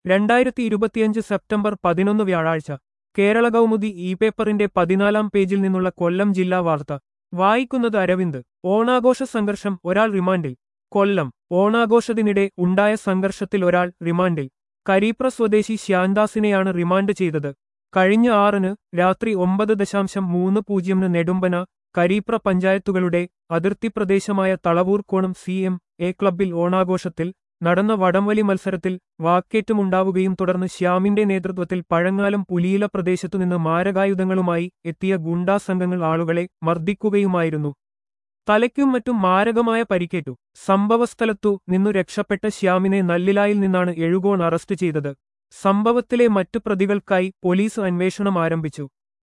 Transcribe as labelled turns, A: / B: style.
A: രണ്ടായിരത്തി ഇരുപത്തിയഞ്ച് സെപ്റ്റംബർ പതിനൊന്ന് വ്യാഴാഴ്ച കേരള കൗമുദി ഇ പേപ്പറിന്റെ പതിനാലാം പേജിൽ നിന്നുള്ള കൊല്ലം ജില്ലാ വാർത്ത വായിക്കുന്നത് അരവിന്ദ് ഓണാഘോഷ സംഘർഷം ഒരാൾ റിമാൻഡിൽ കൊല്ലം ഓണാഘോഷത്തിനിടെ ഉണ്ടായ സംഘർഷത്തിൽ ഒരാൾ റിമാൻഡിൽ കരീപ്ര സ്വദേശി ശ്യാൻദാസിനെയാണ് റിമാൻഡ് ചെയ്തത് കഴിഞ്ഞ ആറിന് രാത്രി ഒമ്പത് ദശാംശം മൂന്ന് പൂജ്യമിന് നെടുമ്പന കരീപ്ര പഞ്ചായത്തുകളുടെ അതിർത്തി പ്രദേശമായ തളവൂർക്കോണം സി എം എ ക്ലബ്ബിൽ ഓണാഘോഷത്തിൽ നടന്ന വടംവലി മത്സരത്തിൽ വാക്കേറ്റമുണ്ടാവുകയും തുടർന്ന് ശ്യാമിന്റെ നേതൃത്വത്തിൽ പഴങ്ങാലം പുലിയില പ്രദേശത്തുനിന്ന് മാരകായുധങ്ങളുമായി എത്തിയ ഗുണ്ടാ സംഘങ്ങൾ ആളുകളെ മർദ്ദിക്കുകയുമായിരുന്നു തലയ്ക്കും മറ്റും മാരകമായ പരിക്കേറ്റു സംഭവസ്ഥലത്തു നിന്നു രക്ഷപ്പെട്ട ശ്യാമിനെ നല്ലിലായിൽ നിന്നാണ് എഴുകോൺ അറസ്റ്റ് ചെയ്തത് സംഭവത്തിലെ മറ്റു പ്രതികൾക്കായി പോലീസ് അന്വേഷണം ആരംഭിച്ചു